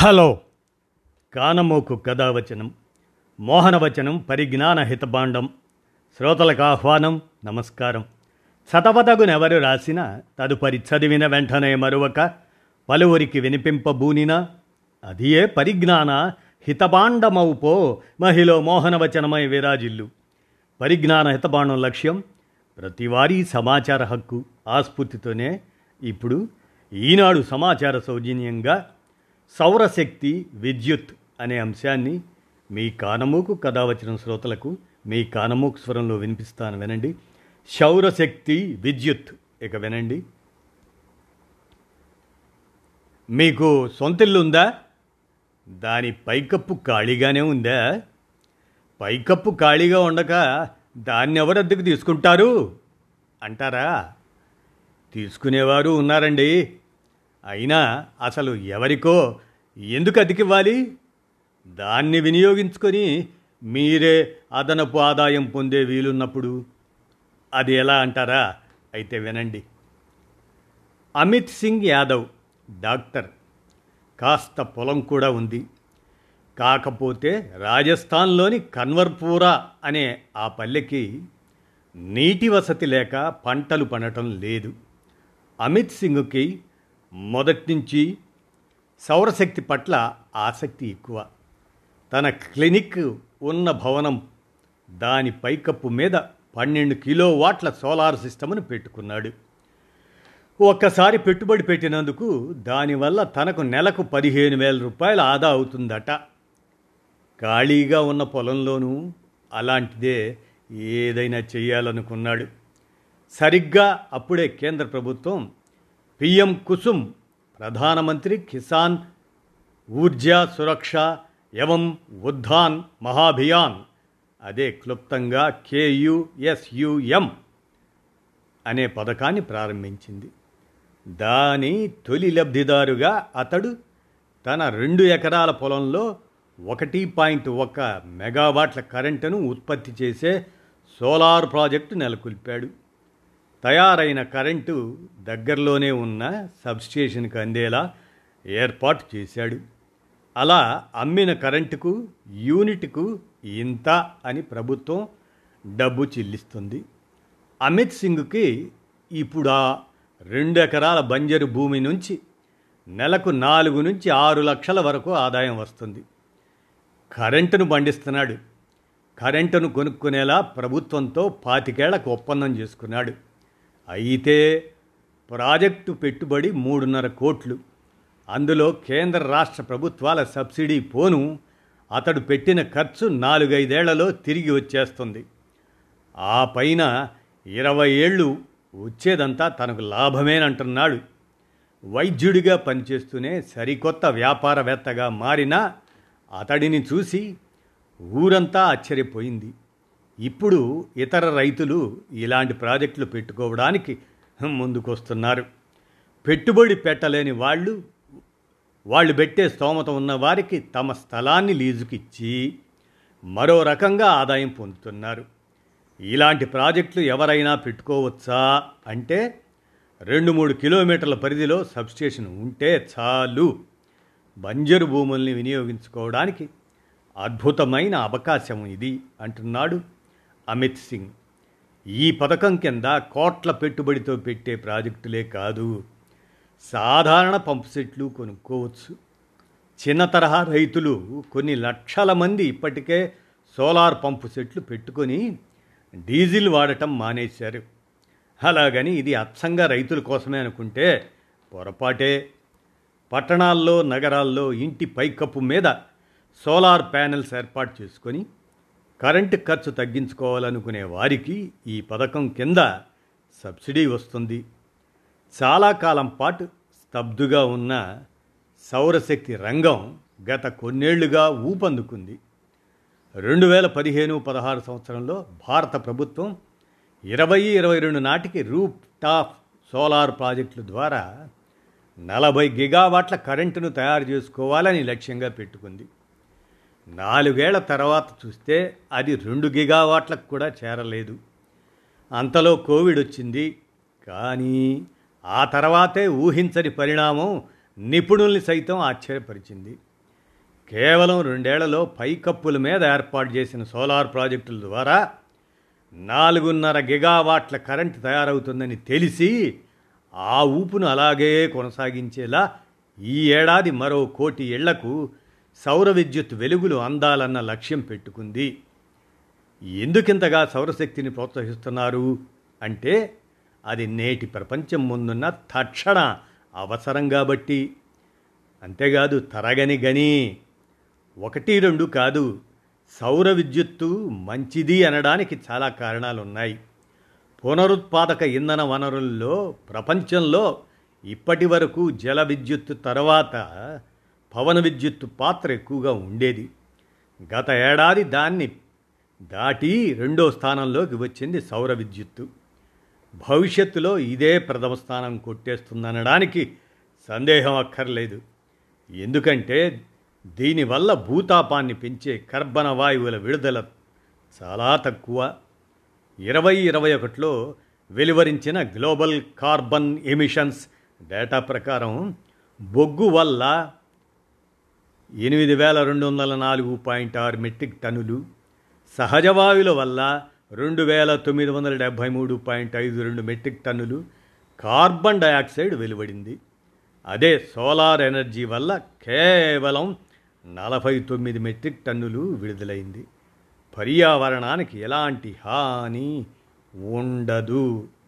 hello కానమోకు కథావచనం మోహనవచనం పరిజ్ఞాన హితబాండం శ్రోతలకు ఆహ్వానం నమస్కారం చదవదగునెవరు రాసిన తదుపరి చదివిన వెంటనే మరొక పలువురికి వినిపింపబూనినా అదియే పరిజ్ఞాన హితబాండమౌపో మహిళ మోహనవచనమై విరాజిల్లు పరిజ్ఞాన హితబాండం లక్ష్యం ప్రతివారీ సమాచార హక్కు ఆస్ఫూర్తితోనే ఇప్పుడు ఈనాడు సమాచార సౌజన్యంగా సౌరశక్తి విద్యుత్ అనే అంశాన్ని మీ కానమూకు కథ వచ్చిన శ్రోతలకు మీ కానమూకు స్వరంలో వినిపిస్తాను వినండి సౌరశక్తి విద్యుత్ ఇక వినండి మీకు సొంతిల్లు ఉందా దాని పైకప్పు ఖాళీగానే ఉందా పైకప్పు ఖాళీగా ఉండక దాన్ని ఎవరు అద్దెకు తీసుకుంటారు అంటారా తీసుకునేవారు ఉన్నారండి అయినా అసలు ఎవరికో ఎందుకు అతికివ్వాలి దాన్ని వినియోగించుకొని మీరే అదనపు ఆదాయం పొందే వీలున్నప్పుడు అది ఎలా అంటారా అయితే వినండి అమిత్ సింగ్ యాదవ్ డాక్టర్ కాస్త పొలం కూడా ఉంది కాకపోతే రాజస్థాన్లోని కన్వర్పూరా అనే ఆ పల్లెకి నీటి వసతి లేక పంటలు పండటం లేదు అమిత్ సింగ్కి మొదటి నుంచి సౌరశక్తి పట్ల ఆసక్తి ఎక్కువ తన క్లినిక్ ఉన్న భవనం దాని పైకప్పు మీద పన్నెండు కిలో వాట్ల సోలార్ సిస్టమ్ను పెట్టుకున్నాడు ఒక్కసారి పెట్టుబడి పెట్టినందుకు దానివల్ల తనకు నెలకు పదిహేను వేల రూపాయలు ఆదా అవుతుందట ఖాళీగా ఉన్న పొలంలోనూ అలాంటిదే ఏదైనా చేయాలనుకున్నాడు సరిగ్గా అప్పుడే కేంద్ర ప్రభుత్వం పిఎం కుసుమ్ ప్రధానమంత్రి కిసాన్ ఊర్జా సురక్ష ఎవం ఉద్ధాన్ మహాభియాన్ అదే క్లుప్తంగా కేయుఎస్యుఎం అనే పథకాన్ని ప్రారంభించింది దాని తొలి లబ్ధిదారుగా అతడు తన రెండు ఎకరాల పొలంలో ఒకటి పాయింట్ ఒక మెగావాట్ల కరెంటును ఉత్పత్తి చేసే సోలార్ ప్రాజెక్టు నెలకొల్పాడు తయారైన కరెంటు దగ్గరలోనే ఉన్న సబ్స్టేషన్కి అందేలా ఏర్పాటు చేశాడు అలా అమ్మిన కరెంటుకు యూనిట్కు ఇంత అని ప్రభుత్వం డబ్బు చెల్లిస్తుంది అమిత్ సింగ్కి ఇప్పుడు ఆ రెండు ఎకరాల బంజరు భూమి నుంచి నెలకు నాలుగు నుంచి ఆరు లక్షల వరకు ఆదాయం వస్తుంది కరెంటును పండిస్తున్నాడు కరెంటును కొనుక్కునేలా ప్రభుత్వంతో పాతికేళ్లకు ఒప్పందం చేసుకున్నాడు అయితే ప్రాజెక్టు పెట్టుబడి మూడున్నర కోట్లు అందులో కేంద్ర రాష్ట్ర ప్రభుత్వాల సబ్సిడీ పోను అతడు పెట్టిన ఖర్చు నాలుగైదేళ్లలో తిరిగి వచ్చేస్తుంది ఆ పైన ఇరవై ఏళ్ళు వచ్చేదంతా తనకు లాభమేనంటున్నాడు వైద్యుడిగా పనిచేస్తూనే సరికొత్త వ్యాపారవేత్తగా మారిన అతడిని చూసి ఊరంతా ఆశ్చర్యపోయింది ఇప్పుడు ఇతర రైతులు ఇలాంటి ప్రాజెక్టులు పెట్టుకోవడానికి ముందుకొస్తున్నారు పెట్టుబడి పెట్టలేని వాళ్ళు వాళ్ళు పెట్టే స్తోమత ఉన్న వారికి తమ స్థలాన్ని లీజుకిచ్చి మరో రకంగా ఆదాయం పొందుతున్నారు ఇలాంటి ప్రాజెక్టులు ఎవరైనా పెట్టుకోవచ్చా అంటే రెండు మూడు కిలోమీటర్ల పరిధిలో సబ్స్టేషన్ ఉంటే చాలు బంజరు భూముల్ని వినియోగించుకోవడానికి అద్భుతమైన అవకాశం ఇది అంటున్నాడు అమిత్ సింగ్ ఈ పథకం కింద కోట్ల పెట్టుబడితో పెట్టే ప్రాజెక్టులే కాదు సాధారణ పంపు సెట్లు కొనుక్కోవచ్చు చిన్న తరహా రైతులు కొన్ని లక్షల మంది ఇప్పటికే సోలార్ పంపు సెట్లు పెట్టుకొని డీజిల్ వాడటం మానేశారు అలాగని ఇది అచ్చంగా రైతుల కోసమే అనుకుంటే పొరపాటే పట్టణాల్లో నగరాల్లో ఇంటి పైకప్పు మీద సోలార్ ప్యానెల్స్ ఏర్పాటు చేసుకొని కరెంటు ఖర్చు తగ్గించుకోవాలనుకునే వారికి ఈ పథకం కింద సబ్సిడీ వస్తుంది చాలా కాలం పాటు స్తబ్దుగా ఉన్న సౌరశక్తి రంగం గత కొన్నేళ్లుగా ఊపందుకుంది రెండు వేల పదిహేను పదహారు సంవత్సరంలో భారత ప్రభుత్వం ఇరవై ఇరవై రెండు నాటికి రూప్ టాప్ సోలార్ ప్రాజెక్టుల ద్వారా నలభై గిగావాట్ల కరెంటును తయారు చేసుకోవాలని లక్ష్యంగా పెట్టుకుంది నాలుగేళ్ల తర్వాత చూస్తే అది రెండు గిగావాట్లకు కూడా చేరలేదు అంతలో కోవిడ్ వచ్చింది కానీ ఆ తర్వాతే ఊహించని పరిణామం నిపుణుల్ని సైతం ఆశ్చర్యపరిచింది కేవలం రెండేళ్లలో పైకప్పుల మీద ఏర్పాటు చేసిన సోలార్ ప్రాజెక్టుల ద్వారా నాలుగున్నర గిగావాట్ల కరెంటు తయారవుతుందని తెలిసి ఆ ఊపును అలాగే కొనసాగించేలా ఈ ఏడాది మరో కోటి ఇళ్లకు సౌర విద్యుత్ వెలుగులు అందాలన్న లక్ష్యం పెట్టుకుంది ఎందుకింతగా సౌరశక్తిని ప్రోత్సహిస్తున్నారు అంటే అది నేటి ప్రపంచం ముందున్న తక్షణ అవసరం కాబట్టి అంతేకాదు తరగని గని ఒకటి రెండు కాదు సౌర విద్యుత్తు మంచిది అనడానికి చాలా కారణాలు ఉన్నాయి పునరుత్పాదక ఇంధన వనరుల్లో ప్రపంచంలో ఇప్పటి వరకు జల విద్యుత్తు తర్వాత పవన విద్యుత్తు పాత్ర ఎక్కువగా ఉండేది గత ఏడాది దాన్ని దాటి రెండో స్థానంలోకి వచ్చింది సౌర విద్యుత్తు భవిష్యత్తులో ఇదే ప్రథమ స్థానం కొట్టేస్తుందనడానికి సందేహం అక్కర్లేదు ఎందుకంటే దీనివల్ల భూతాపాన్ని పెంచే కర్బన వాయువుల విడుదల చాలా తక్కువ ఇరవై ఇరవై ఒకటిలో వెలువరించిన గ్లోబల్ కార్బన్ ఎమిషన్స్ డేటా ప్రకారం బొగ్గు వల్ల ఎనిమిది వేల రెండు వందల నాలుగు పాయింట్ ఆరు మెట్రిక్ టన్నులు సహజ వాయువుల వల్ల రెండు వేల తొమ్మిది వందల డెబ్భై మూడు పాయింట్ ఐదు రెండు మెట్రిక్ టన్నులు కార్బన్ డయాక్సైడ్ వెలువడింది అదే సోలార్ ఎనర్జీ వల్ల కేవలం నలభై తొమ్మిది మెట్రిక్ టన్నులు విడుదలైంది పర్యావరణానికి ఎలాంటి హాని ఉండదు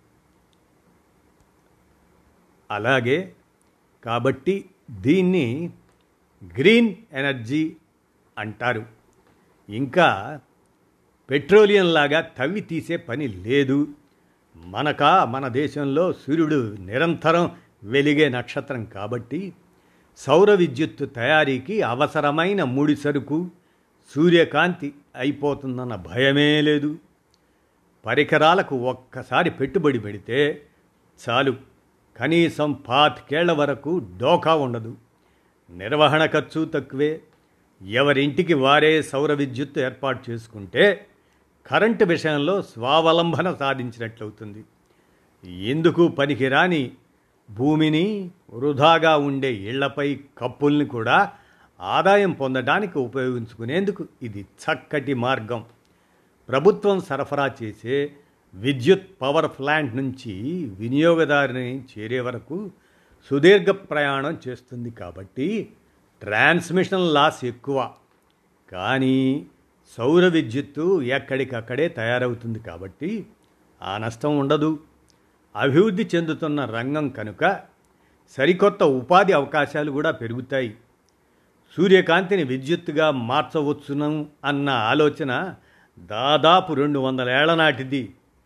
అలాగే కాబట్టి దీన్ని గ్రీన్ ఎనర్జీ అంటారు ఇంకా పెట్రోలియం లాగా తవ్వి తీసే పని లేదు మనక మన దేశంలో సూర్యుడు నిరంతరం వెలిగే నక్షత్రం కాబట్టి సౌర విద్యుత్తు తయారీకి అవసరమైన ముడి సరుకు సూర్యకాంతి అయిపోతుందన్న భయమే లేదు పరికరాలకు ఒక్కసారి పెట్టుబడి పెడితే చాలు కనీసం పాతికేళ్ల వరకు డోకా ఉండదు నిర్వహణ ఖర్చు తక్కువే ఎవరింటికి వారే సౌర విద్యుత్తు ఏర్పాటు చేసుకుంటే కరెంటు విషయంలో స్వావలంబన సాధించినట్లవుతుంది ఎందుకు పనికిరాని భూమిని వృధాగా ఉండే ఇళ్లపై కప్పుల్ని కూడా ఆదాయం పొందడానికి ఉపయోగించుకునేందుకు ఇది చక్కటి మార్గం ప్రభుత్వం సరఫరా చేసే విద్యుత్ పవర్ ప్లాంట్ నుంచి వినియోగదారుని చేరే వరకు సుదీర్ఘ ప్రయాణం చేస్తుంది కాబట్టి ట్రాన్స్మిషన్ లాస్ ఎక్కువ కానీ సౌర విద్యుత్తు ఎక్కడికక్కడే తయారవుతుంది కాబట్టి ఆ నష్టం ఉండదు అభివృద్ధి చెందుతున్న రంగం కనుక సరికొత్త ఉపాధి అవకాశాలు కూడా పెరుగుతాయి సూర్యకాంతిని విద్యుత్తుగా మార్చవచ్చును అన్న ఆలోచన దాదాపు రెండు వందల ఏళ్ల నాటిది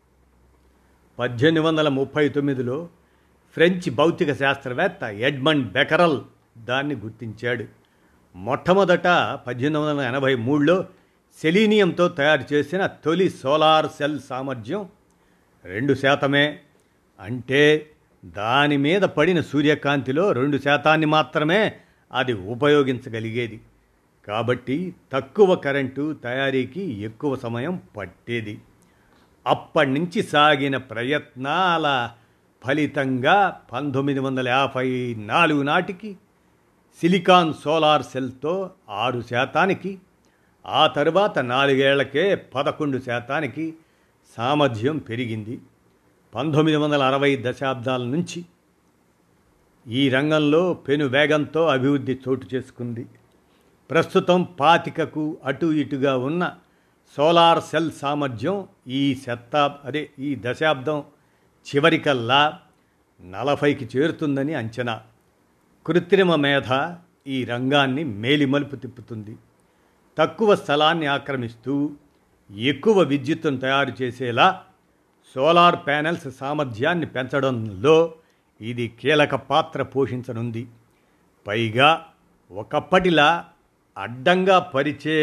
పద్దెనిమిది వందల ముప్పై తొమ్మిదిలో ఫ్రెంచ్ భౌతిక శాస్త్రవేత్త ఎడ్మండ్ బెకరల్ దాన్ని గుర్తించాడు మొట్టమొదట పద్దెనిమిది వందల ఎనభై మూడులో సెలీనియంతో తయారు చేసిన తొలి సోలార్ సెల్ సామర్థ్యం రెండు శాతమే అంటే దాని మీద పడిన సూర్యకాంతిలో రెండు శాతాన్ని మాత్రమే అది ఉపయోగించగలిగేది కాబట్టి తక్కువ కరెంటు తయారీకి ఎక్కువ సమయం పట్టేది అప్పటి నుంచి సాగిన ప్రయత్నాల ఫలితంగా పంతొమ్మిది వందల యాభై నాలుగు నాటికి సిలికాన్ సోలార్ సెల్తో ఆరు శాతానికి ఆ తరువాత నాలుగేళ్లకే పదకొండు శాతానికి సామర్థ్యం పెరిగింది పంతొమ్మిది వందల అరవై దశాబ్దాల నుంచి ఈ రంగంలో పెను వేగంతో అభివృద్ధి చోటు చేసుకుంది ప్రస్తుతం పాతికకు అటు ఇటుగా ఉన్న సోలార్ సెల్ సామర్థ్యం ఈ శతాబ్ అదే ఈ దశాబ్దం చివరికల్లా నలభైకి చేరుతుందని అంచనా కృత్రిమ మేధ ఈ రంగాన్ని మేలిమలుపు తిప్పుతుంది తక్కువ స్థలాన్ని ఆక్రమిస్తూ ఎక్కువ విద్యుత్తును తయారు చేసేలా సోలార్ ప్యానెల్స్ సామర్థ్యాన్ని పెంచడంలో ఇది కీలక పాత్ర పోషించనుంది పైగా ఒకప్పటిలా అడ్డంగా పరిచే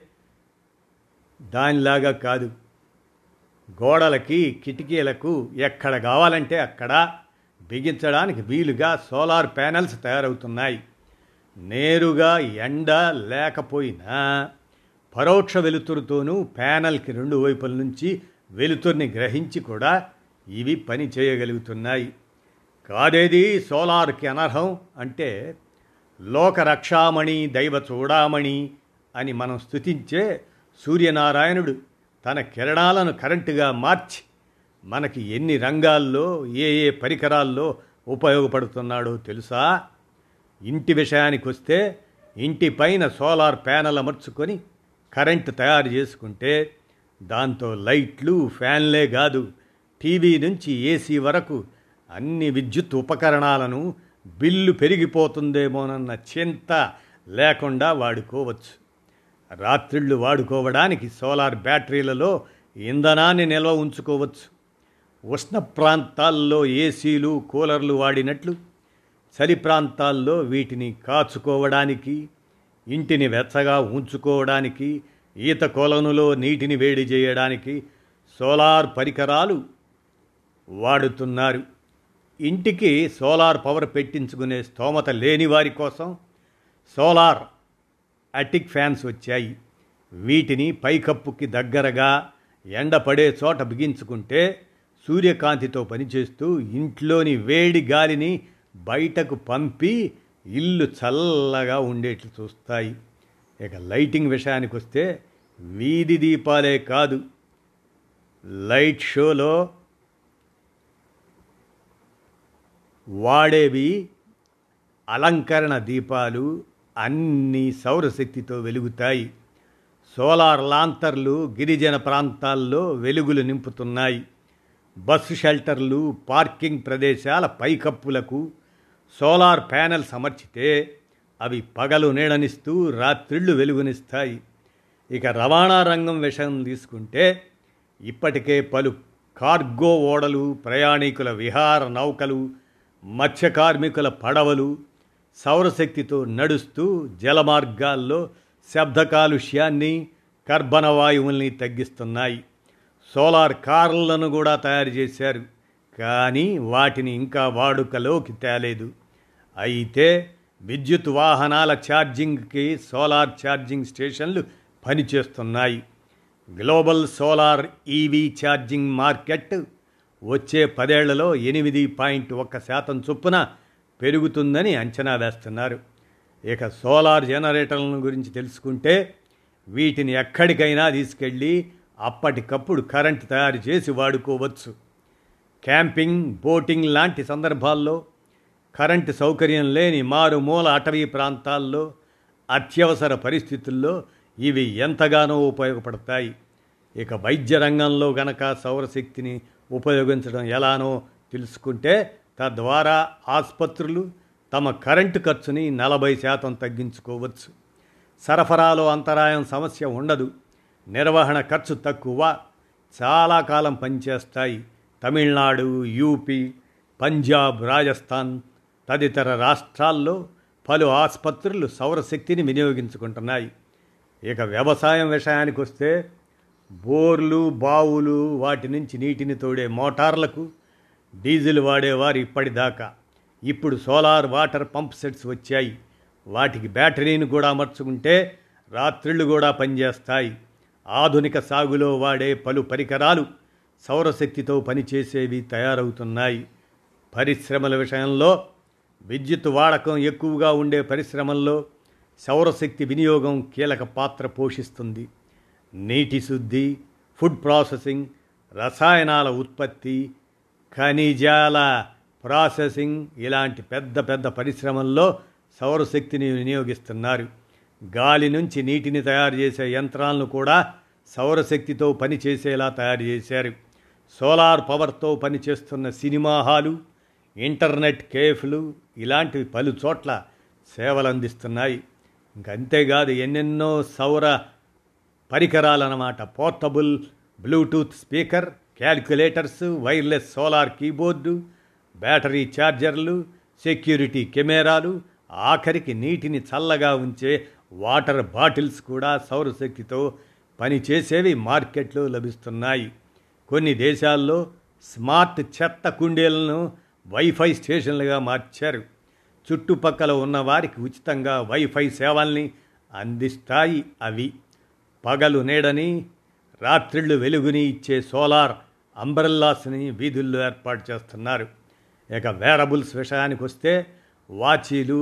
దానిలాగా కాదు గోడలకి కిటికీలకు ఎక్కడ కావాలంటే అక్కడ బిగించడానికి వీలుగా సోలార్ ప్యానెల్స్ తయారవుతున్నాయి నేరుగా ఎండ లేకపోయినా పరోక్ష వెలుతురుతోనూ ప్యానల్కి రెండు వైపుల నుంచి వెలుతురిని గ్రహించి కూడా ఇవి పని చేయగలుగుతున్నాయి కాదేది సోలార్కి అనర్హం అంటే లోక రక్షామణి దైవ చూడామణి అని మనం స్తుతించే సూర్యనారాయణుడు తన కిరణాలను కరెంటుగా మార్చి మనకి ఎన్ని రంగాల్లో ఏ ఏ పరికరాల్లో ఉపయోగపడుతున్నాడో తెలుసా ఇంటి విషయానికి వస్తే ఇంటి పైన సోలార్ ప్యానెల్ అమర్చుకొని కరెంటు తయారు చేసుకుంటే దాంతో లైట్లు ఫ్యాన్లే కాదు టీవీ నుంచి ఏసీ వరకు అన్ని విద్యుత్ ఉపకరణాలను బిల్లు పెరిగిపోతుందేమోనన్న చింత లేకుండా వాడుకోవచ్చు రాత్రిళ్ళు వాడుకోవడానికి సోలార్ బ్యాటరీలలో ఇంధనాన్ని నిల్వ ఉంచుకోవచ్చు ఉష్ణ ప్రాంతాల్లో ఏసీలు కూలర్లు వాడినట్లు చలి ప్రాంతాల్లో వీటిని కాచుకోవడానికి ఇంటిని వెచ్చగా ఉంచుకోవడానికి ఈత కొలనులో నీటిని వేడి చేయడానికి సోలార్ పరికరాలు వాడుతున్నారు ఇంటికి సోలార్ పవర్ పెట్టించుకునే స్తోమత లేని వారి కోసం సోలార్ అటిక్ ఫ్యాన్స్ వచ్చాయి వీటిని పైకప్పుకి దగ్గరగా ఎండ పడే చోట బిగించుకుంటే సూర్యకాంతితో పనిచేస్తూ ఇంట్లోని వేడి గాలిని బయటకు పంపి ఇల్లు చల్లగా ఉండేట్లు చూస్తాయి ఇక లైటింగ్ విషయానికి వస్తే వీధి దీపాలే కాదు లైట్ షోలో వాడేవి అలంకరణ దీపాలు అన్నీ సౌరశక్తితో వెలుగుతాయి సోలార్ లాంతర్లు గిరిజన ప్రాంతాల్లో వెలుగులు నింపుతున్నాయి బస్సు షెల్టర్లు పార్కింగ్ ప్రదేశాల పైకప్పులకు సోలార్ ప్యానెల్స్ అమర్చితే అవి పగలు నీడనిస్తూ రాత్రిళ్ళు వెలుగునిస్తాయి ఇక రవాణా రంగం విషయం తీసుకుంటే ఇప్పటికే పలు కార్గో ఓడలు ప్రయాణికుల విహార నౌకలు మత్స్య కార్మికుల పడవలు సౌరశక్తితో నడుస్తూ జలమార్గాల్లో శబ్ద కాలుష్యాన్ని కర్బన వాయువుల్ని తగ్గిస్తున్నాయి సోలార్ కార్లను కూడా తయారు చేశారు కానీ వాటిని ఇంకా వాడుకలోకి తేలేదు అయితే విద్యుత్ వాహనాల ఛార్జింగ్కి సోలార్ ఛార్జింగ్ స్టేషన్లు పనిచేస్తున్నాయి global solar EV charging market వచ్చే పదేళ్లలో ఎనిమిది పాయింట్ ఒక్క శాతం చొప్పున పెరుగుతుందని అంచనా వేస్తున్నారు ఇక సోలార్ జనరేటర్లను గురించి తెలుసుకుంటే వీటిని ఎక్కడికైనా తీసుకెళ్ళి అప్పటికప్పుడు కరెంట్ తయారు చేసి వాడుకోవచ్చు క్యాంపింగ్ బోటింగ్ లాంటి సందర్భాల్లో కరెంటు సౌకర్యం లేని మారుమూల అటవీ ప్రాంతాల్లో అత్యవసర పరిస్థితుల్లో ఇవి ఎంతగానో ఉపయోగపడతాయి ఇక వైద్య రంగంలో గనక సౌరశక్తిని ఉపయోగించడం ఎలానో తెలుసుకుంటే తద్వారా ఆసుపత్రులు తమ కరెంటు ఖర్చుని నలభై శాతం తగ్గించుకోవచ్చు సరఫరాలో అంతరాయం సమస్య ఉండదు నిర్వహణ ఖర్చు తక్కువ చాలా కాలం పనిచేస్తాయి తమిళనాడు యూపీ పంజాబ్ రాజస్థాన్ తదితర రాష్ట్రాల్లో పలు ఆసుపత్రులు సౌరశక్తిని వినియోగించుకుంటున్నాయి ఇక వ్యవసాయం విషయానికి వస్తే బోర్లు బావులు వాటి నుంచి నీటిని తోడే మోటార్లకు డీజిల్ వాడేవారు ఇప్పటిదాకా ఇప్పుడు సోలార్ వాటర్ పంప్ సెట్స్ వచ్చాయి వాటికి బ్యాటరీని కూడా అమర్చుకుంటే రాత్రిళ్ళు కూడా పనిచేస్తాయి ఆధునిక సాగులో వాడే పలు పరికరాలు సౌరశక్తితో పనిచేసేవి తయారవుతున్నాయి పరిశ్రమల విషయంలో విద్యుత్ వాడకం ఎక్కువగా ఉండే పరిశ్రమల్లో సౌరశక్తి వినియోగం కీలక పాత్ర పోషిస్తుంది నీటి శుద్ధి ఫుడ్ ప్రాసెసింగ్ రసాయనాల ఉత్పత్తి ఖనిజాల ప్రాసెసింగ్ ఇలాంటి పెద్ద పెద్ద పరిశ్రమల్లో సౌరశక్తిని వినియోగిస్తున్నారు గాలి నుంచి నీటిని తయారు చేసే యంత్రాలను కూడా సౌరశక్తితో పనిచేసేలా తయారు చేశారు సోలార్ పవర్తో పనిచేస్తున్న సినిమా హాలు ఇంటర్నెట్ కేఫ్లు ఇలాంటివి పలు చోట్ల సేవలు అందిస్తున్నాయి ఇంకంతేకాదు ఎన్నెన్నో సౌర పరికరాలన్నమాట portable Bluetooth speaker calculators wireless solar keyboard battery ఛార్జర్లు సెక్యూరిటీ కెమెరాలు ఆఖరికి నీటిని చల్లగా ఉంచే వాటర్ బాటిల్స్ కూడా సౌరశక్తితో పనిచేసేవి మార్కెట్లో లభిస్తున్నాయి కొన్ని దేశాల్లో స్మార్ట్ చెత్త కుండీలను వైఫై స్టేషన్లుగా మార్చారు చుట్టుపక్కల ఉన్న వారికి ఉచితంగా వైఫై సేవల్ని అందిస్తాయి అవి పగలు నీడని రాత్రిళ్ళు వెలుగుని ఇచ్చే సోలార్ అంబ్రెల్లాస్ని వీధుల్లో ఏర్పాటు చేస్తున్నారు ఇక వేరబుల్స్ విషయానికి వస్తే వాచీలు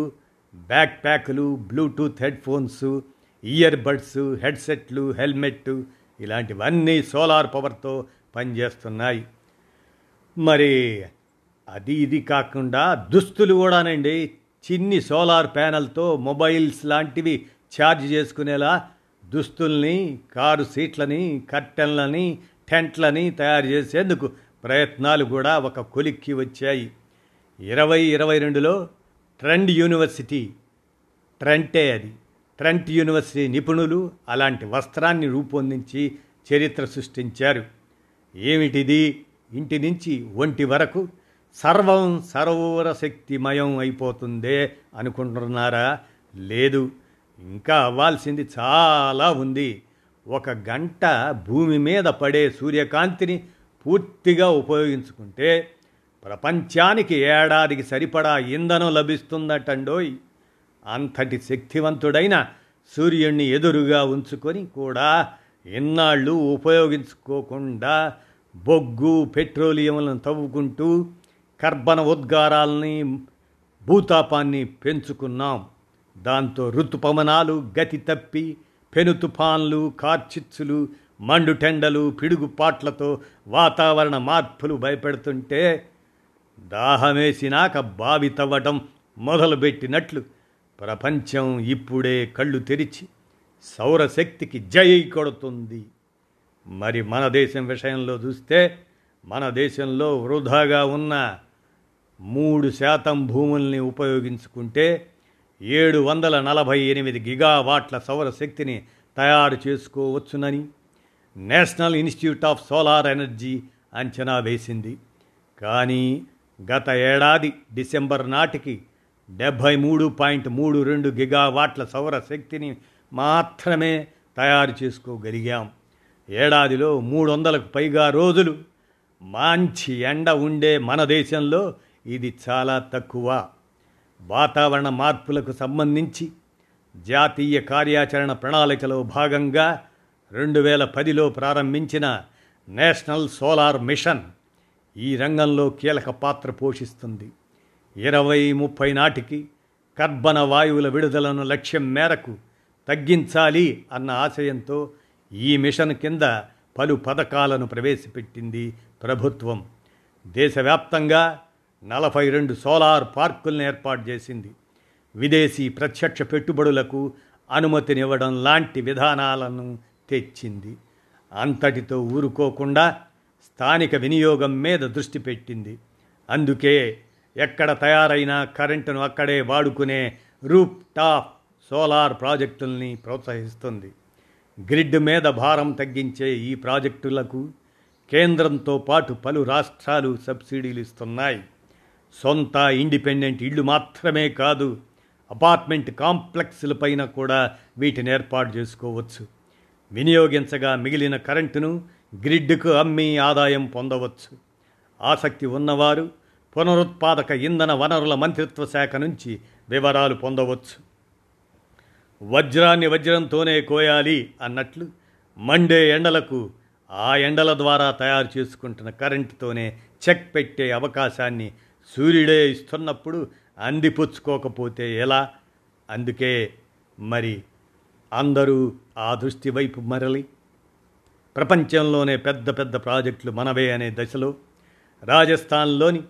బ్యాక్ ప్యాకులు Bluetooth head phones ear buds హెడ్సెట్లు హెల్మెట్ ఇలాంటివన్నీ సోలార్ పవర్తో పనిచేస్తున్నాయి మరి అది ఇది కాకుండా దుస్తులు కూడానండి చిన్ని సోలార్ ప్యానల్తో మొబైల్స్ లాంటివి ఛార్జ్ చేసుకునేలా దుస్తుల్ని కారు సీట్లని కర్టెన్లని టెంట్లని తయారు చేసేందుకు ప్రయత్నాలు కూడా ఒక కొలిక్కి వచ్చాయి ఇరవై ఇరవై రెండులో ట్రెండ్ యూనివర్సిటీ ట్రెంటే అది ట్రెంట్ యూనివర్సిటీ నిపుణులు అలాంటి వస్త్రాన్ని రూపొందించి చరిత్ర సృష్టించారు ఏమిటిది ఇంటి నుంచి ఒంటి వరకు సర్వం సరోవర శక్తిమయం అయిపోతుందే అనుకుంటున్నారా లేదు ఇంకా అవ్వాల్సింది చాలా ఉంది ఒక గంట భూమి మీద పడే సూర్యకాంతిని పూర్తిగా ఉపయోగించుకుంటే ప్రపంచానికి ఏడాదికి సరిపడా ఇంధనం లభిస్తుందటండోయ్ అంతటి శక్తివంతుడైన సూర్యుణ్ణి ఎదురుగా ఉంచుకొని కూడా ఇన్నాళ్ళు ఉపయోగించుకోకుండా బొగ్గు పెట్రోలియంలను తవ్వుకుంటూ కర్బన ఉద్గారాలని భూతాపాన్ని పెంచుకున్నాం దాంతో ఋతుపవనాలు గతి తప్పి పెను తుఫాన్లు కార్చిచ్చులు మండుటెండలు పిడుగుపాట్లతో వాతావరణ మార్పులు భయపెడుతుంటే దాహమేసినాక బావి తవ్వటం మొదలుపెట్టినట్లు ప్రపంచం ఇప్పుడే కళ్ళు తెరిచి సౌరశక్తికి జై కొడుతుంది మరి మన దేశం విషయంలో చూస్తే మన దేశంలో వృధాగా ఉన్న మూడు శాతం భూముల్ని ఉపయోగించుకుంటే ఏడు వందల నలభై ఎనిమిది గిగావాట్ల సౌరశక్తిని తయారు చేసుకోవచ్చునని national institute of solar energy అంచనా వేసింది కానీ గత ఏడాది డిసెంబర్ నాటికి డెబ్భై మూడు పాయింట్ మూడు రెండు గిగావాట్ల సౌరశక్తిని మాత్రమే తయారు చేసుకోగలిగాం ఏడాదిలో మూడు వందలకు పైగా రోజులు మంచి ఎండ ఉండే మన దేశంలో ఇది చాలా తక్కువ వాతావరణ మార్పులకు సంబంధించి జాతీయ కార్యాచరణ ప్రణాళికలో భాగంగా రెండు వేల పదిలో ప్రారంభించిన నేషనల్ సోలార్ మిషన్ ఈ రంగంలో కీలక పాత్ర పోషిస్తుంది ఇరవై ముప్పై నాటికి కర్బన వాయువుల విడుదలను లక్ష్యం మేరకు తగ్గించాలి అన్న ఆశయంతో ఈ మిషన్ కింద పలు పథకాలను ప్రవేశపెట్టింది ప్రభుత్వం దేశవ్యాప్తంగా నలభై రెండు సోలార్ పార్కులను ఏర్పాటు చేసింది విదేశీ ప్రత్యక్ష పెట్టుబడులకు అనుమతినివ్వడం లాంటి విధానాలను తెచ్చింది అంతటితో ఊరుకోకుండా స్థానిక వినియోగం మీద దృష్టి పెట్టింది అందుకే ఎక్కడ తయారైన కరెంటును అక్కడే వాడుకునే రూప్ టాప్ సోలార్ ప్రాజెక్టుల్ని ప్రోత్సహిస్తుంది గ్రిడ్ మీద భారం తగ్గించే ఈ ప్రాజెక్టులకు కేంద్రంతో పాటు పలు రాష్ట్రాలు సబ్సిడీలు ఇస్తున్నాయి సొంత ఇండిపెండెంట్ ఇళ్ళు మాత్రమే కాదు అపార్ట్మెంట్ కాంప్లెక్స్లపైన కూడా వీటిని ఏర్పాటు చేసుకోవచ్చు వినియోగించగా మిగిలిన కరెంటును గ్రిడ్కు అమ్మి ఆదాయం పొందవచ్చు ఆసక్తి ఉన్నవారు పునరుత్పాదక ఇంధన వనరుల మంత్రిత్వ శాఖ నుంచి వివరాలు పొందవచ్చు వజ్రాన్ని వజ్రంతోనే కోయాలి అన్నట్లు మండే ఎండలకు ఆ ఎండల ద్వారా తయారు చేసుకుంటున్న కరెంటుతోనే చెక్ పెట్టే అవకాశాన్ని సూర్యుడే ఇస్తున్నప్పుడు అందిపుచ్చుకోకపోతే ఎలా అందుకే మరి అందరూ ఆ దృష్టి వైపు మరలి ప్రపంచంలోనే పెద్ద పెద్ద ప్రాజెక్టులు మనవే అనే దశలో రాజస్థాన్లోని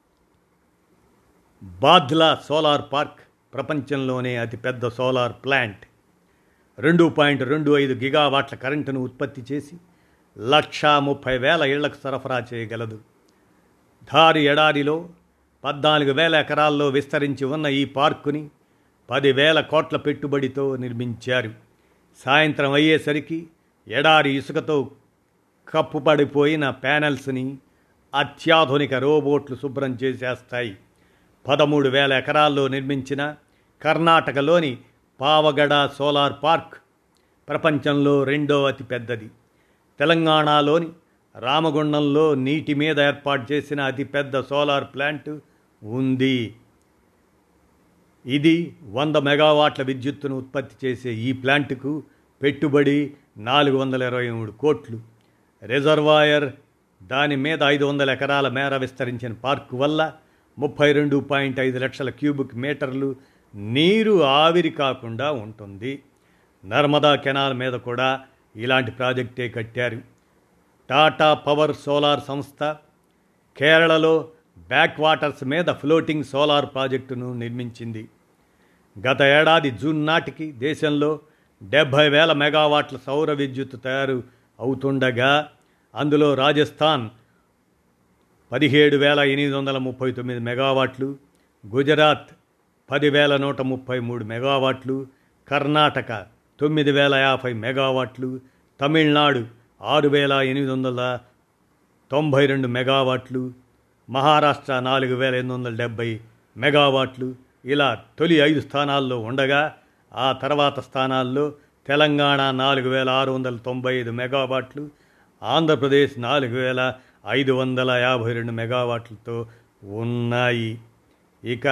బాద్లా సోలార్ పార్క్ ప్రపంచంలోనే అతిపెద్ద సోలార్ ప్లాంట్ రెండు పాయింట్ రెండు ఐదు గిగావాట్ల కరెంటును ఉత్పత్తి చేసి లక్షా ముప్పై వేల ఇళ్లకు సరఫరా చేయగలదు ధారి ఎడారిలో పద్నాలుగు వేల ఎకరాల్లో విస్తరించి ఉన్న ఈ పార్కుని పదివేల కోట్ల పెట్టుబడితో నిర్మించారు సాయంత్రం అయ్యేసరికి ఎడారి ఇసుకతో కప్పుపడిపోయిన ప్యానెల్స్ని అత్యాధునిక రోబోట్లు శుభ్రం చేసేస్తాయి పదమూడు వేల ఎకరాల్లో నిర్మించిన కర్ణాటకలోని పావగడ సోలార్ పార్క్ ప్రపంచంలో రెండో అతి పెద్దది తెలంగాణలోని రామగుండంలో నీటి మీద ఏర్పాటు చేసిన అతిపెద్ద సోలార్ ప్లాంట్ ఉంది ఇది వంద మెగావాట్ల విద్యుత్తును ఉత్పత్తి చేసే ఈ ప్లాంటుకు పెట్టుబడి నాలుగు వందల ఇరవై మూడు కోట్లు రిజర్వాయర్ దాని మీద ఐదు వందల ఎకరాల మేర విస్తరించిన పార్కు వల్ల ముప్పై రెండు పాయింట్ ఐదు లక్షల క్యూబిక్ మీటర్లు నీరు ఆవిరి కాకుండా ఉంటుంది నర్మదా కెనాల్ మీద కూడా ఇలాంటి ప్రాజెక్టే కట్టారు టాటా పవర్ సోలార్ సంస్థ కేరళలో బ్యాక్ వాటర్స్ మీద ఫ్లోటింగ్ సోలార్ ప్రాజెక్టును నిర్మించింది గత ఏడాది జూన్ నాటికి దేశంలో డెబ్భై వేల మెగావాట్ల సౌర విద్యుత్ తయారు అవుతుండగా అందులో రాజస్థాన్ పదిహేడు వేల ఎనిమిది వందల ముప్పై తొమ్మిది మెగావాట్లు గుజరాత్ పదివేల నూట ముప్పై మూడు మెగావాట్లు కర్ణాటక తొమ్మిది వేల యాభై మెగావాట్లు తమిళనాడు ఆరు వేల ఎనిమిది వందల తొంభై రెండు మెగావాట్లు మహారాష్ట్ర నాలుగు వేల ఎనిమిది వందల డెబ్భై మెగావాట్లు ఇలా తొలి ఐదు స్థానాల్లో ఉండగా ఆ తర్వాత స్థానాల్లో తెలంగాణ నాలుగు వేల ఆరు వందల తొంభై ఐదు మెగావాట్లు ఆంధ్రప్రదేశ్ నాలుగు వేల ఐదు వందల యాభై రెండు మెగావాట్లతో ఉన్నాయి ఇక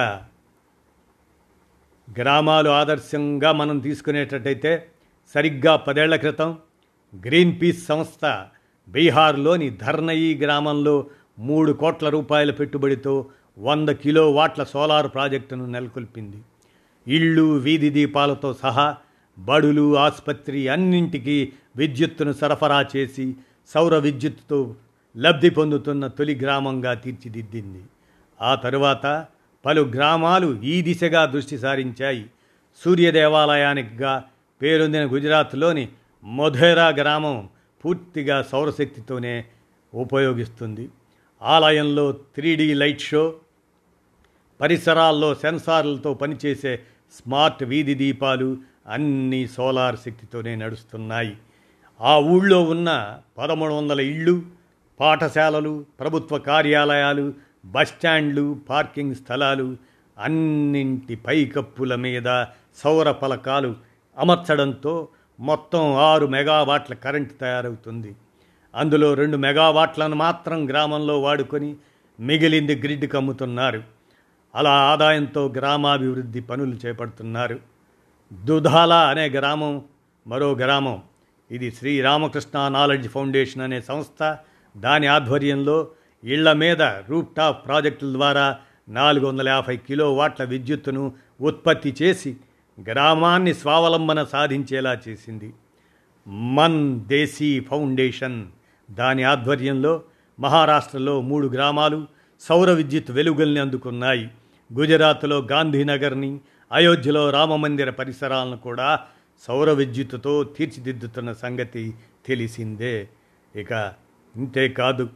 గ్రామాలు ఆదర్శంగా మనం తీసుకునేటట్టయితే సరిగ్గా పదేళ్ల క్రితం గ్రీన్ పీస్ సంస్థ బీహార్లోని ధర్నయి గ్రామంలో మూడు కోట్ల రూపాయల పెట్టుబడితో వంద కిలో వాట్ల సోలార్ ప్రాజెక్టును నెలకొల్పింది ఇళ్ళు వీధి దీపాలతో సహా బడులు ఆసుపత్రి అన్నింటికీ విద్యుత్తును సరఫరా చేసి సౌర విద్యుత్తుతో లబ్ధి పొందుతున్న తొలి గ్రామంగా తీర్చిదిద్దింది ఆ తరువాత పలు గ్రామాలు ఈ దిశగా దృష్టి సారించాయి సూర్య దేవాలయానికిగా పేరొందిన గుజరాత్లోని మొధేరా గ్రామం పూర్తిగా సౌరశక్తితోనే ఉపయోగిస్తుంది ఆలయంలో త్రీ లైట్ షో పరిసరాల్లో సెన్సార్లతో పనిచేసే స్మార్ట్ వీధి దీపాలు అన్నీ సోలార్ శక్తితోనే నడుస్తున్నాయి ఆ ఊళ్ళో ఉన్న పదమూడు వందల ఇళ్ళు పాఠశాలలు ప్రభుత్వ కార్యాలయాలు బస్టాండ్లు పార్కింగ్ స్థలాలు అన్నింటి పైకప్పుల మీద సౌర ఫలకాలు అమర్చడంతో మొత్తం ఆరు మెగావాట్ల కరెంటు తయారవుతుంది అందులో రెండు మెగావాట్లను మాత్రం గ్రామంలో వాడుకొని మిగిలింది గ్రిడ్కి అమ్ముతున్నారు అలా ఆదాయంతో గ్రామాభివృద్ధి పనులు చేపడుతున్నారు దుధాల అనే గ్రామం మరో గ్రామం ఇది శ్రీ రామకృష్ణ నాలెడ్జ్ ఫౌండేషన్ అనే సంస్థ దాని ఆధ్వర్యంలో ఇళ్ల మీద రూప్ టాప్ ప్రాజెక్టుల ద్వారా నాలుగు వందల యాభై కిలో వాట్ల విద్యుత్తును ఉత్పత్తి చేసి గ్రామాన్ని స్వావలంబన సాధించేలా చేసింది మన్ దేశీ ఫౌండేషన్ దాని ఆధ్వర్యంలో మహారాష్ట్రలో మూడు గ్రామాలు సౌర విద్యుత్ వెలుగుల్ని అందుకున్నాయి గుజరాత్లో గాంధీనగర్ని అయోధ్యలో రామమందిర పరిసరాలను కూడా సౌర విద్యుత్తుతో తీర్చిదిద్దుతున్న సంగతి తెలిసిందే ఇక ఇంతేకాదు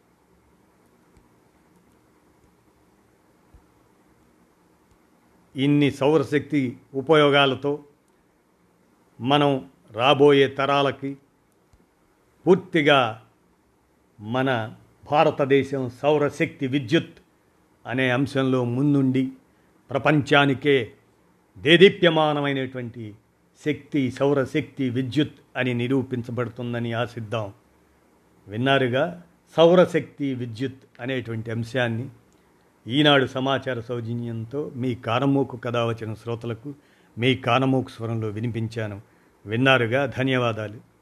ఇన్ని సౌరశక్తి ఉపయోగాలతో మనం రాబోయే తరాలకి పూర్తిగా మన భారతదేశం సౌరశక్తి విద్యుత్ అనే అంశంలో ముందుండి ప్రపంచానికే దేదీప్యమానమైనటువంటి శక్తి సౌరశక్తి విద్యుత్ అని నిరూపించబడుతుందని ఆశిద్దాం విన్నారుగా సౌరశక్తి విద్యుత్ అనేటువంటి అంశాన్ని ఈనాడు సమాచార సౌజన్యంతో మీ కానమూకు కథ వచ్చిన శ్రోతలకు మీ కానమూకు స్వరంలో వినిపించాను విన్నారుగా ధన్యవాదాలు